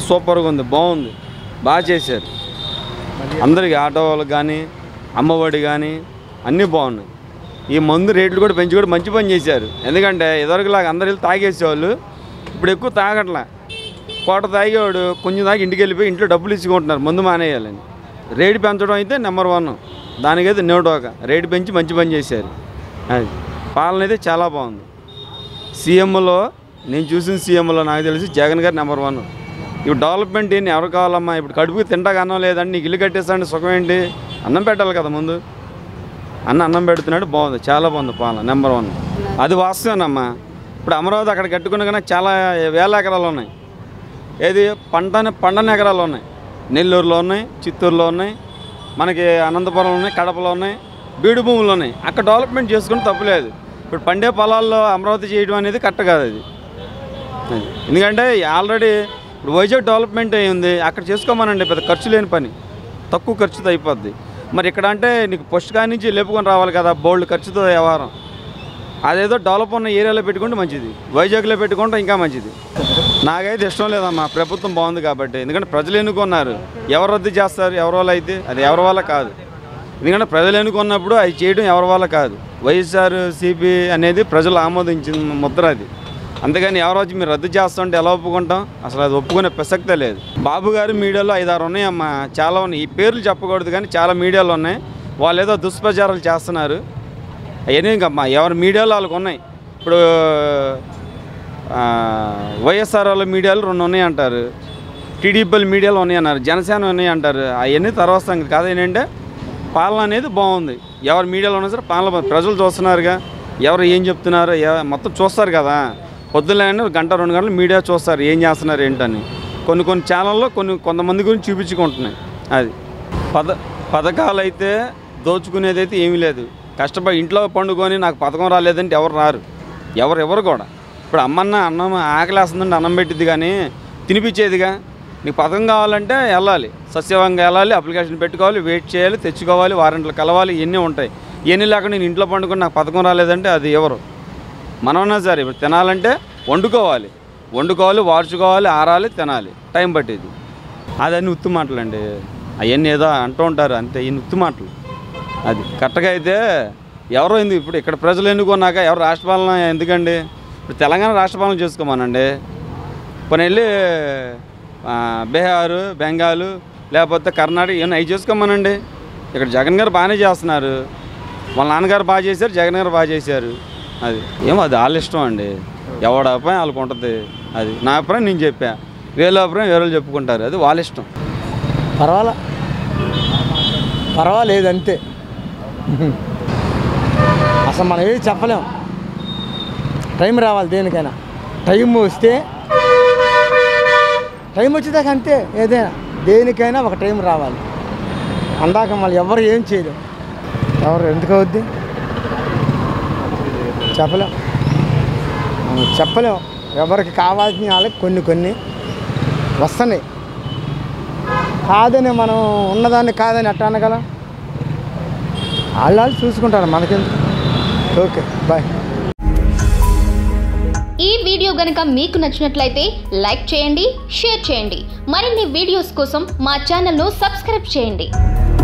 సూపర్గా ఉంది బాగుంది బాగా చేశారు అందరికి ఆటో వాళ్ళకి కానీ అమ్మఒడి కానీ అన్నీ బాగున్నాయి ఈ మందు రేట్లు కూడా పెంచి కూడా మంచి పని చేశారు ఎందుకంటే ఇదివరకులాగా అందరు వెళ్ళి తాగేసేవాళ్ళు ఇప్పుడు ఎక్కువ తాగట్లా కోట తాగేవాడు కొంచెం తాగి ఇంటికి వెళ్ళిపోయి ఇంట్లో డబ్బులు ఇచ్చుకుంటున్నారు మందు మానేయాలని రేటు పెంచడం అయితే నెంబర్ వన్ దానికైతే నోటోక రేటు పెంచి మంచి పని చేశారు అది పాలన అయితే చాలా బాగుంది సీఎంలో నేను చూసిన సీఎంలో నాకు తెలిసి జగన్ గారు నెంబర్ వన్ ఇప్పుడు డెవలప్మెంట్ ఏంటి ఎవరు కావాలమ్మా ఇప్పుడు కడుపుకి తింటాక అన్నం లేదండి నీకు ఇల్లు కట్టేస్తాండి సుఖం ఏంటి అన్నం పెట్టాలి కదా ముందు అన్న అన్నం పెడుతున్నాడు బాగుంది చాలా బాగుంది పాలన నెంబర్ వన్ అది వాస్తవేనమ్మా ఇప్పుడు అమరావతి అక్కడ కట్టుకున్న కానీ చాలా వేల ఎకరాలు ఉన్నాయి ఏది పంట పండని ఎకరాలు ఉన్నాయి నెల్లూరులో ఉన్నాయి చిత్తూరులో ఉన్నాయి మనకి అనంతపురంలో ఉన్నాయి కడపలో ఉన్నాయి బీడు భూములు ఉన్నాయి అక్కడ డెవలప్మెంట్ చేసుకుని తప్పులేదు ఇప్పుడు పండే పొలాల్లో అమరావతి చేయడం అనేది కరెక్ట్ కాదు అది అది. ఎందుకంటే ఆల్రెడీ ఇప్పుడు వైజాగ్ డెవలప్మెంట్ అయ్యింది అక్కడ చేసుకోమనండి పెద్ద ఖర్చు లేని పని తక్కువ ఖర్చుతో అయిపోద్ది మరి ఇక్కడ అంటే నీకు ఫస్ట్ కాడి నుంచి లేపుకొని రావాలి కదా బోల్డ్ ఖర్చుతో వ్యవహారం అదేదో డెవలప్ ఉన్న ఏరియాలో పెట్టుకుంటే మంచిది వైజాగ్లో పెట్టుకుంటే ఇంకా మంచిది నాకైతే ఇష్టం లేదమ్మా ప్రభుత్వం బాగుంది కాబట్టి ఎందుకంటే ప్రజలు ఎన్నుకున్నారు ఎవరు రద్దు చేస్తారు ఎవరి వల్ల అయితే అది ఎవరి వల్ల కాదు ఎందుకంటే ప్రజలు ఎన్నుకున్నప్పుడు అది చేయడం ఎవరి వల్ల కాదు వైఎస్ఆర్ సిపి అనేది ప్రజలు ఆమోదించిన ముద్ర అది అంతేగాని ఎవరో వచ్చి మీరు రద్దు చేస్తుంటే ఎలా ఒప్పుకుంటాం అసలు అది ఒప్పుకునే ప్రసక్తే లేదు బాబు గారు మీడియాలో ఐదారు ఉన్నాయమ్మా చాలా ఉన్నాయి ఈ పేర్లు చెప్పకూడదు కానీ చాలా మీడియాలో ఉన్నాయి వాళ్ళు ఏదో దుష్ప్రచారాలు చేస్తున్నారు అవన్నీ ఇంకమ్మా ఎవరి మీడియాలో వాళ్ళకు ఉన్నాయి ఇప్పుడు ఆ, వైఎస్ఆర్ వాళ్ళ మీడియాలు రెండు ఉన్నాయి అంటారు టీడీపీ మీడియాలు ఉన్నాయి అన్నారు జనసేన ఉన్నాయి అంటారు అవన్నీ తర్వాత సంగతి కాదు ఏంటంటే పాలన అనేది బాగుంది ఎవరి మీడియాలో ఉన్నా సరే పాలన బాగుంది. ప్రజలు చూస్తున్నారుగా ఎవరు ఏం చెప్తున్నారు ఎవ- మొత్తం చూస్తారు కదా పొద్దున్న గంట రెండు గంటలు మీడియా చూస్తారు ఏం చేస్తున్నారు ఏంటని కొన్ని కొన్ని ఛానల్లో కొన్ని కొంతమంది గురించి చూపించుకుంటున్నాయి అది పథ పథకాలు అయితే దోచుకునేది అయితే ఏమీ లేదు కష్టపడి ఇంట్లో పండుకొని నాకు పథకం రాలేదంటే ఎవరు రారు ఎవరు ఎవరు కూడా ఇప్పుడు అమ్మన్న అన్నం ఆకలేస్తుందంటే అన్నం పెట్టిద్ది కానీ తినిపించేదిగా నీకు పథకం కావాలంటే వెళ్ళాలి సస్యవంగా వెళ్ళాలి అప్లికేషన్ పెట్టుకోవాలి వెయిట్ చేయాలి తెచ్చుకోవాలి వారంట్లు కలవాలి ఇవన్నీ ఉంటాయి ఇవన్నీ లేకుండా నేను ఇంట్లో పండుకొని నాకు పథకం రాలేదంటే అది ఎవరు మనమన్నా సరే ఇప్పుడు తినాలంటే వండుకోవాలి వండుకోవాలి వార్చుకోవాలి ఆరాలి తినాలి టైం పట్టేది అదన్నీ ఉత్తు మాటలు అండి అవన్నీ ఏదో అంటూ ఉంటారు అంతే ఈ ఉత్తు మాటలు అది కరెక్ట్గా అయితే ఎవరో ఎందుకు ఇప్పుడు ఇక్కడ ప్రజలు ఎన్నుకున్నాక ఎవరు రాష్ట్రపాలన ఎందుకండి ఇప్పుడు తెలంగాణ రాష్ట్రపాలన చేసుకోమనండి పోనీ వెళ్ళి ఆ, బీహారు బెంగాలు లేకపోతే కర్ణాటక ఇవన్నీ అవి చేసుకోమనండి ఇక్కడ జగన్ గారు బాగానే చేస్తున్నారు వాళ్ళ నాన్నగారు బాగా చేశారు జగన్ గారు బాగా చేశారు అది ఏమో అది వాళ్ళ ఇష్టం అండి ఎవడ అభిప్రాయం వాళ్ళకు ఉంటుంది అది నా అభిప్రాయం నేను చెప్పా వేరే అభిప్రాయం వేరే వాళ్ళు చెప్పుకుంటారు అది వాళ్ళ ఇష్టం పర్వాలా పర్వాలేదు అంతే అసలు మనం ఏది చెప్పలేం టైం రావాలి దేనికైనా టైం వస్తే టైం వచ్చేదాకా అంతే ఏదైనా దేనికైనా ఒక టైం రావాలి అందాక మళ్ళీ ఎవరు ఏం చేయలేం ఎవరు ఎందుకు అవుద్ది చెప్పలేం మనం చెప్పలేం ఎవరికి కావాల్సిన వాళ్ళకి కొన్ని కొన్ని వస్తున్నాయి కాదని మనం ఉన్నదాన్ని కాదని ఎట్లా అనగలం వాళ్ళు వాళ్ళు చూసుకుంటారు మనకెందుకు ఓకే బాయ్ ఈ వీడియో గనుక మీకు నచ్చినట్లయితే లైక్ చేయండి షేర్ చేయండి మరిన్ని వీడియోస్ కోసం మా ఛానల్ను సబ్స్క్రైబ్ చేయండి